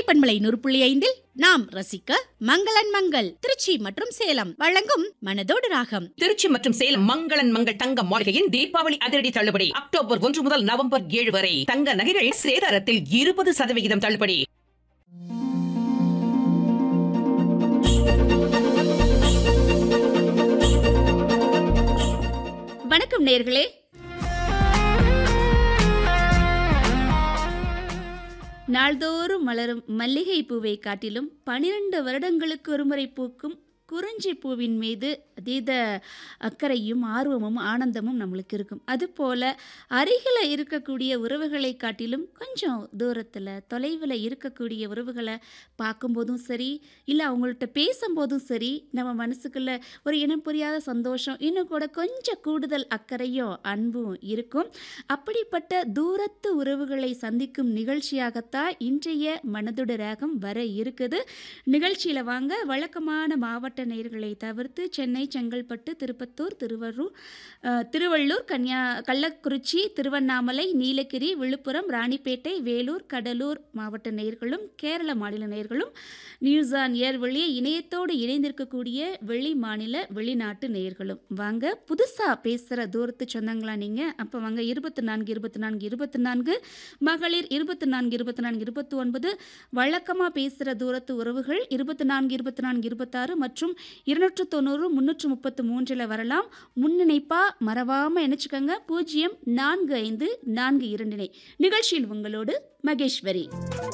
பண்பலை நூறு புள்ளி ஐந்தில் நாம் ரசிக்க மங்களன் மங்கள் திருச்சி மற்றும் சேலம் வழங்கும் மனதோடு ராகம் திருச்சி மற்றும் சேலம் மங்களன் மங்கள் தங்க மாளிகையின் தீபாவளி அதிரடி தள்ளுபடி அக்டோபர் ஒன்று முதல் நவம்பர் ஏழு வரை தங்க நகைகள் சேதாரத்தில் இருபது சதவிகிதம் தள்ளுபடி வணக்கம் நேர்களே நாள்தோறும் மலரும் மல்லிகை பூவை காட்டிலும் பனிரெண்டு வருடங்களுக்கு ஒருமுறை பூக்கும் குறிஞ்சி பூவின் மீது அதீத அக்கறையும் ஆர்வமும் ஆனந்தமும் நம்மளுக்கு இருக்கும் அதுபோல் அருகில் இருக்கக்கூடிய உறவுகளை காட்டிலும் கொஞ்சம் தூரத்தில் தொலைவில் இருக்கக்கூடிய உறவுகளை பார்க்கும்போதும் சரி இல்லை அவங்கள்ட்ட பேசும்போதும் சரி நம்ம மனசுக்குள்ள ஒரு இனம் புரியாத சந்தோஷம் இன்னும் கூட கொஞ்சம் கூடுதல் அக்கறையும் அன்பும் இருக்கும் அப்படிப்பட்ட தூரத்து உறவுகளை சந்திக்கும் நிகழ்ச்சியாகத்தான் இன்றைய மனதுட ராகம் வர இருக்குது நிகழ்ச்சியில் வாங்க வழக்கமான மாவட்ட நேர்களை தவிர்த்து சென்னை செங்கல்பட்டு திருப்பத்தூர் திருவள்ளூர் அஹ், திருவள்ளூர் கன்னியா கள்ளக்குறிச்சி திருவண்ணாமலை நீலகிரி விழுப்புரம் ராணிப்பேட்டை வேலூர் கடலூர் மாவட்ட நேர்களும் கேரள மாநில நேர்களும் நியூஸ் ஆன் ஏர் வழியே இணையத்தோடு இணைந்திருக்கக்கூடிய வெளி மாநில வெளிநாட்டு நேர்களும் வாங்க புதுசாக பேசுகிற தூரத்து சொந்தங்களா நீங்கள் அப்போ வாங்க இருபத்தி நான்கு இருபத்தி நான்கு இருபத்தி நான்கு மகளிர் இருபத்தி நான்கு இருபத்தி நான்கு இருபத்தி ஒன்பது வழக்கமாக பேசுகிற தூரத்து உறவுகள் இருபத்தி நான்கு இருபத்தி நான்கு இருபத்தாறு மற்றும் இருநூற்று தொண்ணூறு முந்நூற்று முப்பத்து மூன்றில் வரலாம் முன்னிணைப்பாக மறவாமல் நினச்சிக்கோங்க பூஜ்ஜியம் நான்கு ஐந்து நான்கு இரண்டினை நிகழ்ச்சியில் உங்களோடு மகேஸ்வரி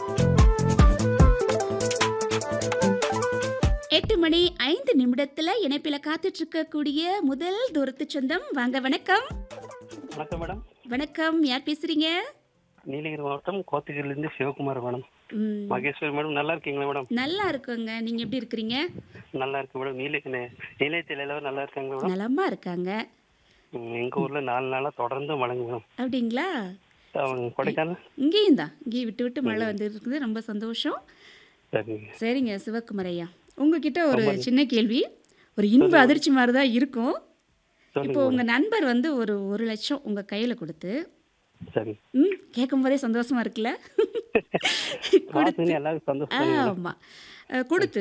எட்டு மணி ஐந்து நிமிடத்துல இணைப்பில காத்துட்டு இருக்கக்கூடிய முதல் தூரத்து சொந்தம் வாங்க வணக்கம் வணக்கம் மேடம் வணக்கம் யார் பேசுறீங்க நீலகிரி மாவட்டம் கோத்தகிரிலேருந்து சிவகுமார் மேடம் ம், மகேஸ்வரி மேடம் நல்லா இருக்கீங்களா மேடம் நல்லா இருக்குங்க நீங்க எப்படி இருக்கிறீங்க நல்லா இருக்கு மேடம் நீல நீலத்தில் எல்லாரும் நல்லா இருக்காங்க மேடம் நலமா இருக்காங்க ம், எங்க ஊர்ல நாலு நாளா தொடர்ந்து மழைங்க மேடம் அப்படிங்களா அவங்க கொடைக்கானல் இங்கேயும் தான் இங்கேயும் விட்டு விட்டு மழை வந்துட்டு இருக்குது ரொம்ப சந்தோஷம் சரிங்க சரிங்க சிவகுமார் ஐயா உங்ககிட்ட ஒரு சின்ன கேள்வி ஒரு இன்ப அதிர்ச்சி மாதிரி தான் இருக்கும் இப்போ சொல்லுங்க உங்க நண்பர் வந்து ஒரு ஒரு லட்சம் உங்க கையில கொடுத்து சரி ம் கேட்கும் போதே சந்தோஷமா இருக்குல்ல கொடுத்து பார்த்துன்னு எல்லாரும் சந்தோஷம் ஆமா அஹ், கொடுத்து